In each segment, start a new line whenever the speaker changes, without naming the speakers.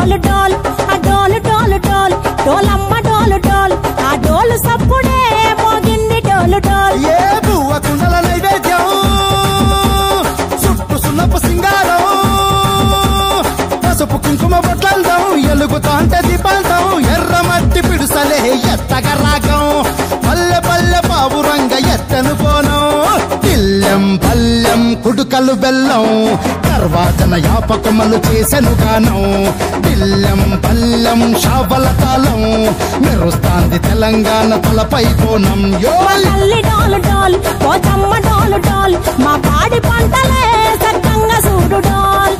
డోలు డోల్ ఆ డోలు డోలు డోల్ డోలమ్మ డోలు డోల్ ఆ డోలు సప్పుడే మోగింది డోలు డోల్
ఏ బువ్వ కుండల నైవేద్యం సుప్పు సున్నపు సింగారం పసుపు కుంకుమ బొట్లందం ఎలుగుతాంటే దీపాంతం ఎర్ర మట్టి పిడుసలే ఎత్తగ రాగం పల్లె పల్లె పావురంగ ఎత్తను పోనం ఇల్లెం పల్లెం కుడుకలు బెల్లం తర్వాతన యాపకమలు చేసెను గానం ఇల్లెం పల్లెం షాబల తాళం మెరుస్తాంది తెలంగాణ తలపై కోణం
మా
యోల్
తల్లి డోలు డోల్ పోచమ్మ డోలు డోల్ మా పాడి పంటలే సక్కంగా చూడు డోల్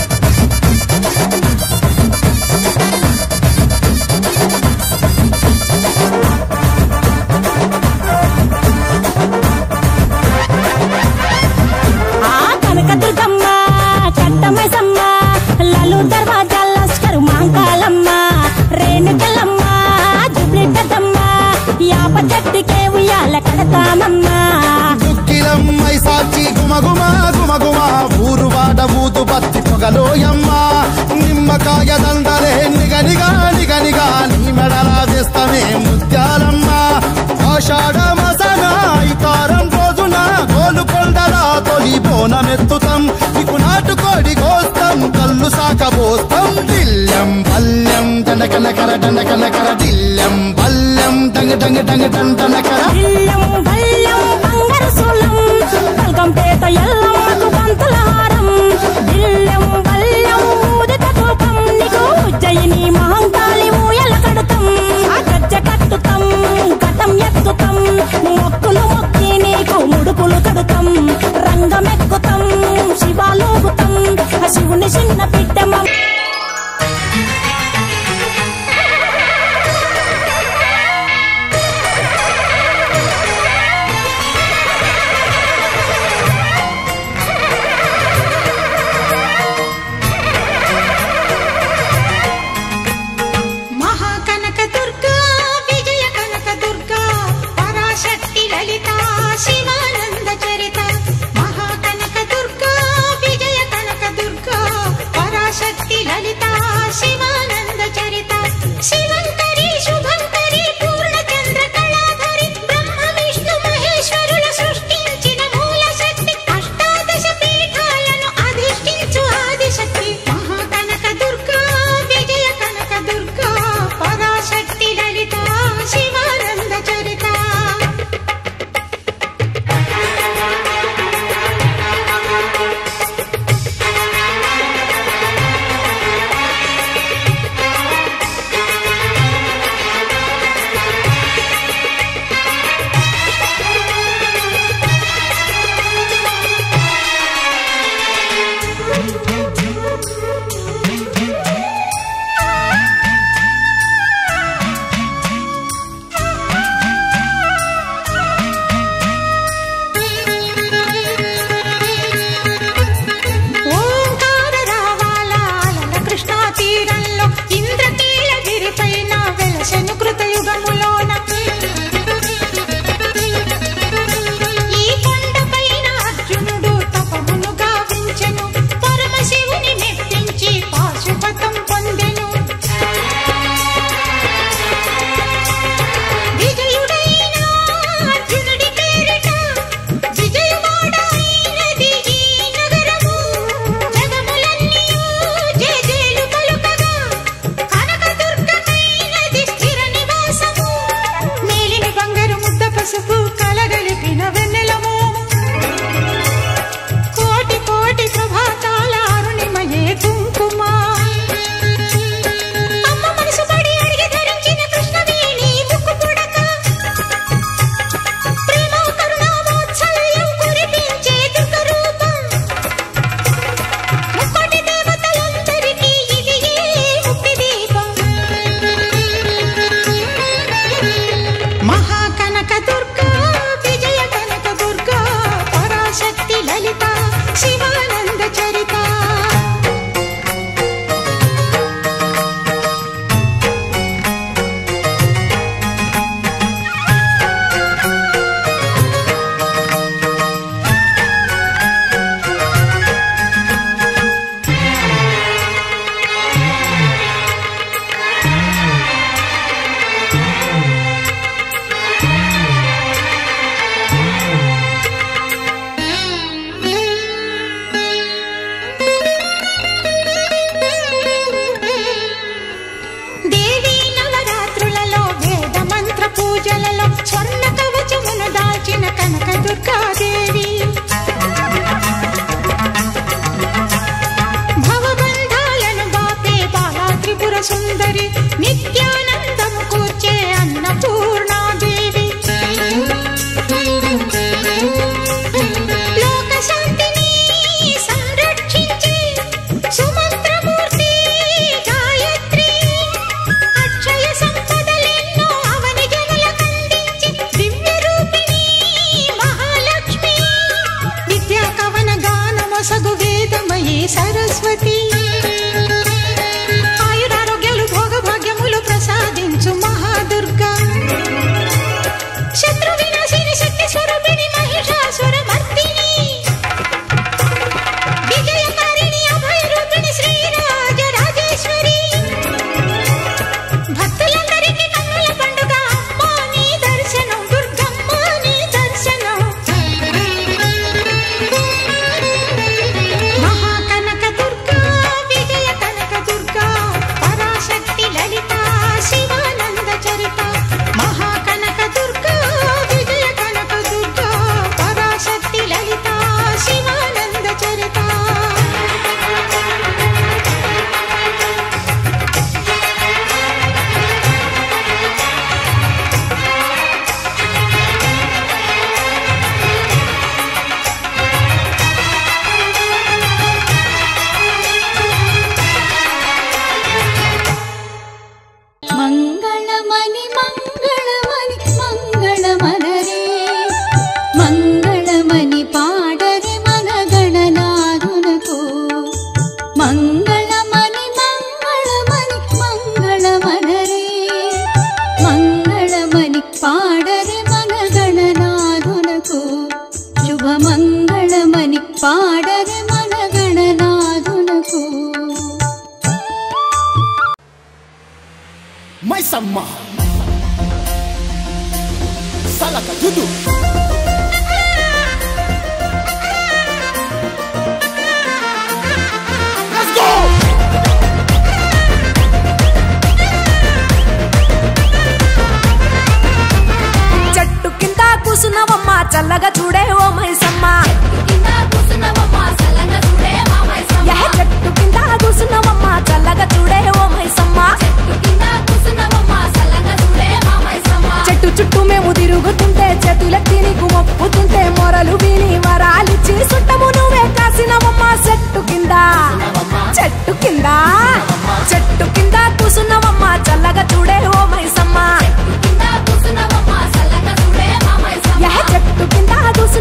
ఆ కనకదుర్గమ్మ కట్టమైసమ్మ లలు దర్వాజా లస్కరు మాంకాలమ్మ రేణుకలమ్మ జుబ్లి పెద్దమ్మ యాప చెట్టుకే ఉయ్యాల కడతామమ్మ
దుక్కిలమ్మై సాచి గుమగుమ గుమగుమ ఊరు వాడ ఊదు బత్తి పొగలోయమ్మ నిమ్మకాయ దండలే నిగనిగా నిగనిగా నీ మెడలా వేస్తమే ముత్యాలమ్మ ఆషాఢ మసన ఇతారం రోజున గోలుకొండల తొలి బోనమెత్తుతాం నీకు నాటుకోడి కోస్తాం కళ్ళు సాకబోస్తాం దిల్లెం పల్లెం దండకనకర దండకనకర దిల్లెం పల్లెం డంగ డంగ డంగ డండనకర
ఇల్లం బల్లం బంగారు సూలం పల్కంపేట ఎల్లమ్మకు పంతుల హారం ఇల్లం బల్లం ఊదిత ధూపం నీకు ఉజ్జయిని మహంకాళి ఊయల కడుతాం ఆ గజ్జ కట్టుతాం కటం ఎత్తుతాం మొక్కులు మొక్కి నీకు ముడుపులు కడుతాం రంగమెక్కుతాం శివాలోగుతాం ఆ శివుని చిన్న బిడ్డమ్మ
మహాకనక దుర్గా విజయ కనక దుర్గా పరాశక్తి లలిత శివానంద చరిత మహాకనక దుర్గా విజయ కనక దుర్గా పరాశక్తి లలిత శివానంద చరిత శివంకరి శుభంకరి పూర్ణచంద్ర కళాధరి బ్రహ్మ విష్ణు మహేశ్వరుల సృష్టించిన మూల శక్తి అష్టాదశ పీఠాలను అధిష్ఠించు ఆదిశక్తి మహాకనక దుర్గా విజయ కనక దుర్గా పరాశక్తి లలిత శివానంద చరిత ఓంకార రావాల కృష్ణా తీరంలో ఇంద్రకీలగిరి పైన వెలసెను కృతయుగములోన ఈ కొండపైన అర్జునుడు తపమును గావించెను పరమశివుని మెప్పించి పాశుపతం పొందెను విజయుడైన అర్జునుడి పేరిట విజయవాడ అయినది ఈ నగరము జగములన్నీయు జయజేలు పలుకగా కనకదుర్గమైనది స్థిర నివాసము సుందరి నిత్యానందము కూర్చే అన్నపూర్ణాదేవి లోక శాంతిని సంరక్షించే సుమంత్రమూర్తి గాయత్రి అక్షయ సంపదలెన్నో అవని జనులకందించి దివ్య రూపిణి మహాలక్ష్మి విద్యా కవన గానమొసగు వేదమయీ సరస్వతి ఆయురారోగ్యాలు భోగభాగ్యములు ప్రసాదించు మహాదుర్గా శత్రు వినాశిని శక్తి స్వరూపిణి మహిషాసుర మర్దిని విజయకారిణి అభయ రూపిణి శ్రీరాజ రాజేశ్వరి భక్తులందరికీ కన్నుల పండుగ అమ్మా నీ దర్శనం దుర్గమ్మ నీ దర్శనం మహాకనక దుర్గా విజయ కనక దుర్గా పరాశక్తి లలిత శివానంద చరిత మహాకనక దుర్గా విజయ కనక దుర్గా పరాశక్తి లలిత శివానంద చరిత
మంగళమని మంగళమని మంగళమనరే మంగళమని పాడరే మన గణనాథునకు మంగళమని మంగళమని మంగళమనరే మంగళమని పాడరే మన గణనాథునకు శుభమంగళమని పాడరే మన గణనాథునకు
మైసమ్మ సలక దుదు Let's go!
చెట్టు కింద కూసున్నావమ్మా చల్లగా చూడే ఓ మైసమ్మ యహ చెట్టు కింద కూసున్నావమ్మా చల్లగా చూడే ఓ మైసమ్మ చెట్టు చుట్టూ మేము తిరుగుతుంటే చేతులెత్తి నీకు మొక్కుతుంటే మొరలు విని వరాలిచ్చి సుట్టము నువ్వే కాసినవమ్మా చెట్టు కింద చెట్టు కింద చెట్టు కింద కూసున్నావమ్మా చల్లగా చూడే ఓ మైసమ్మ యహ చెట్టు కింద కూసున్నావమ్మా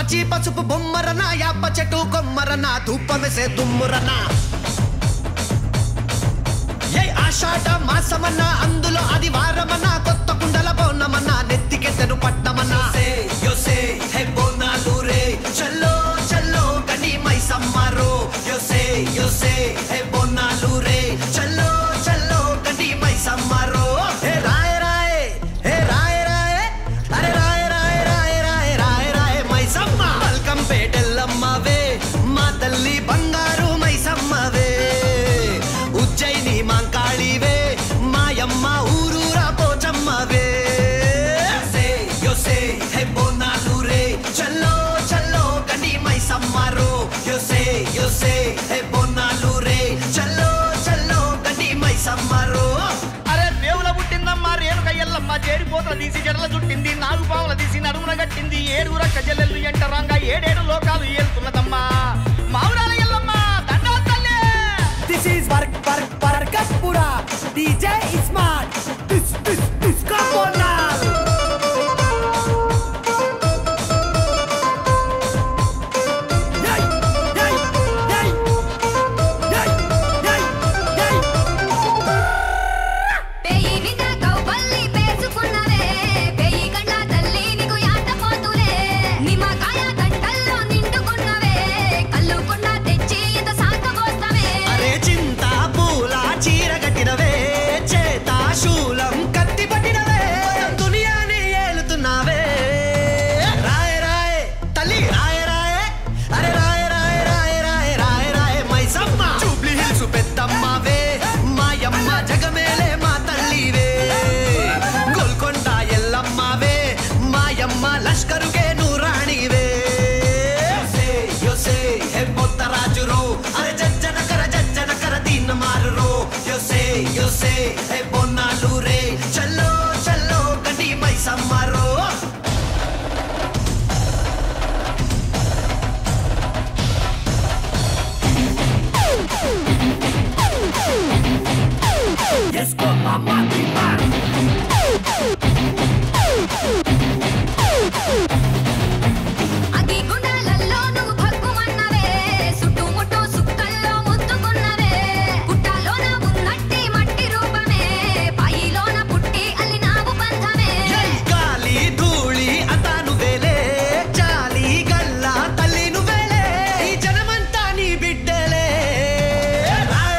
పచ్చి పసుపు బొమ్మరన యాప చెట్టు కొమ్మరన ధూపమెసే దుమ్మురన ఏ ఆషాఢ మాసమన్నా అందులో అది వారమన్నా కొత్త కుండల బోనమన్నా నెత్తికెత్తను పట్టమన్నా యో సే హే బోనాలు రే చల్లో చల్లో కని మై సమ్మారో యో సే యో సే హే బోనాలు రే చల్లో చల్లో కని మై సమ్మారో హే రాయ్ రాయ్ హే రాయ్ రాయ్ అరే రాయ్ రాయ్ రాయ్ రాయ్ రాయ్ రాయ్ మై సమ్మ వెల్కమ్ పేటెల్లమ్మవే మా తల్లి బంగారు మై సమ్మవే ఉజ్జయిని మాంకాళివే మాయమ్మ ఊరూరా పోచమ్మవే సే యో సే హే బోనాలు రే చల్లో చల్లో కని మై సమ్మారో యో సే యో సే హే బోనాలు రే చల్లో చల్లో కని మై సమ్మారో
అరే దేవుల పుట్టిందమ్మా రేణుక ఎల్లమ్మ చేరిపోతల తీసి జడల చుట్టింది నాలుగు పావుల తీసి నడుమున కట్టింది ఏడుగుర కజల్లెల్లు ఎంటరాంగా ఏడేడు లోకాలు ఏలుతున్నదమ్మా మావురాల ఎల్లమ్మ దండా తల్లి
This is work, work, work, Kapura. DJ is smart. This, this, this, Kaponal. Yay, yay, yay, yay, yay, yay.
పేయి విద కౌబల్లి పేసుకున్నవే పేయి కండ్ల తల్లి నీకు యాట పోతులే నిమ్మకాయ గంటల్లో నిండుకున్నవే కల్లుకున్న తెచ్చి ఇంత సాకబోస్తవే
అరే చింత పూల చీర కట్టినవే చేత శూలం కత్తి పట్టినవే దునియాని ఏలుతున్నావే రాయ రాయ తల్లి రాయ రాయ అరే రాయ రాయ రాయ రాయ రాయ రాయ మైసమ్మ జూబ్లీ హిల్స్ పెద్దమ్మవే మాయమ్మ జగమేలే మా తల్లివే గోల్కొండ ఎల్లమ్మవే మాయమ్మ లష్కరుకే నూరాణివే ಯೋಸೆ ಯೋಸೆ ಹೇ ಪೊತ್ತರಾಜು ರೋ ಅರೆ ಜಜ್ಜನ ಕರ ಜಜ್ಜನ ಕರ ದೀನ್ ಮಾರು ರೋ ಯೋಸೆ ಯೋಸೆ ಹೇ ಬೊನ್ನಾಲು ರೇ ಚಲ್ಲೋ ಚಲ್ಲೋ ಕಟಿ ಮೈ ಸಮ್ಮಾರೋ
Yes, go, mama.